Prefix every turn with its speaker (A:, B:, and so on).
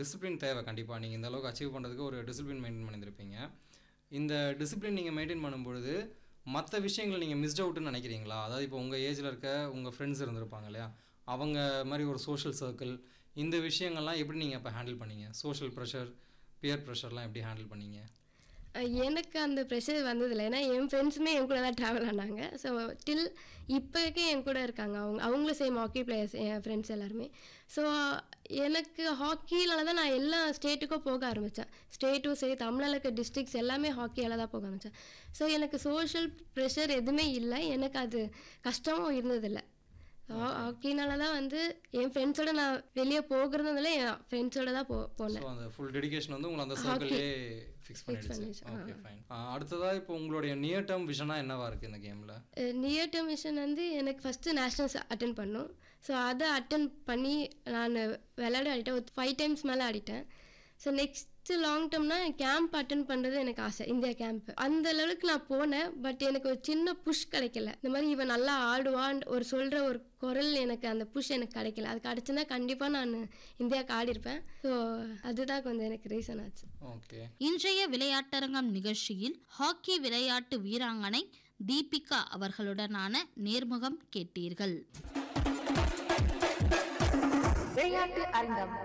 A: discipline தேவை கண்டிப்பாக நீங்கள் இந்த அளவுக்கு அச்சீவ் பண்ணுறதுக்கு ஒரு டிசிப்ளின் மெயின்டைன் பண்ணியிருப்பீங்க இந்த டிசிப்ளின் நீங்கள் மெயின்டைன் பண்ணும்பொழுது மற்ற விஷயங்களை நீங்கள் மிஸ்ட் அவுட்டுன்னு நினைக்கிறீங்களா அதாவது இப்போ உங்கள் ஏஜில் இருக்க உங்கள் ஃப்ரெண்ட்ஸ் இருந்திருப்பாங்க இல்லையா அவங்க மாதிரி ஒரு சோஷியல் சர்க்கிள் இந்த விஷயங்கள்லாம் எப்படி நீங்கள் இப்போ ஹேண்டில் பண்ணீங்க சோஷியல் ப்ரெஷர் பியர் ப்ரெஷர்லாம் எப்படி ஹேண்டில் பண்ணீங்க
B: அஹ் எனக்கு அந்த ப்ரெஷர் வந்ததில்லை ஏன்னா என் ஃப்ரெண்ட்ஸுமே என் கூட தான் ட்ராவல் ஆனாங்க ஸோ டில் இப்போக்கே என் கூட இருக்காங்க அவங்க அவங்களும் சேம் ஹாக்கி பிளேயர்ஸ் என் ஃப்ரெண்ட்ஸ் எல்லாருமே ஸோ எனக்கு ஹாக்கினால தான் நான் எல்லா ஸ்டேட்டுக்கும் போக ஆரம்பித்தேன் ஸ்டேட்டும் சரி தமிழில் இருக்க டிஸ்ட்ரிக்ஸ் எல்லாமே ஹாக்கியால் தான் போக ஆரம்பித்தேன் ஸோ எனக்கு சோஷியல் ப்ரெஷர் எதுவுமே இல்லை எனக்கு அது கஷ்டமும் இருந்ததில்லை ஹாக்கினால தான் வந்து என் ஃப்ரெண்ட்ஸோட நான் வெளியே போகிறதுனால என் ஃப்ரெண்ட்ஸோட தான் போ போனேன்
A: ஸோ அந்த ஃபுல் டெடிகேஷன் வந்து உங்களை அந்த சர்க்கிள்லேயே ஃபிக்ஸ் பண்ணிடுச்சு
B: பண்ணிடுச்சு,
A: ஓகே ஃபைன் அடுத்ததாக இப்போ உங்களுடைய நியர் டேர்ம் விஷனாக என்னவா இருக்குது இந்த கேமில்
B: நியர் டேர்ம் மிஷன் வந்து எனக்கு ஃபஸ்ட்டு நேஷ்னல்ஸ் அட்டன் பண்ணும் ஸோ அதை அட்டன் பண்ணி நான் விளையாட ஆடிட்டேன் ஒரு ஃபைவ் டைம்ஸ் மேலே ஆடிட்டேன் ஸோ நெக்ஸ்ட்டு லாங் டேர்ம்னா கேம்ப் அட்டன் பண்ணுறது எனக்கு ஆசை இந்தியா கேம்ப் அந்த லெவலுக்கு நான் போனேன் பட் எனக்கு ஒரு சின்ன புஷ் கிடைக்கல இந்த மாதிரி இவன் நல்லா ஆடுவான் ஒரு சொல்கிற ஒரு குரல் எனக்கு அந்த புஷ் எனக்கு கிடைக்கல அது கிடச்சுன்னா கண்டிப்பாக நான் இந்தியாவுக்கு ஆடிருப்பேன் ஸோ அதுதான் கொஞ்சம் எனக்கு ரீசன் ஆச்சு
A: ஓகே
C: இன்றைய விளையாட்டரங்கம் நிகழ்ச்சியில் ஹாக்கி விளையாட்டு வீராங்கனை தீபிகா அவர்களுடனான நேர்முகம் கேட்டீர்கள்
D: விளையாட்டு அரங்கம்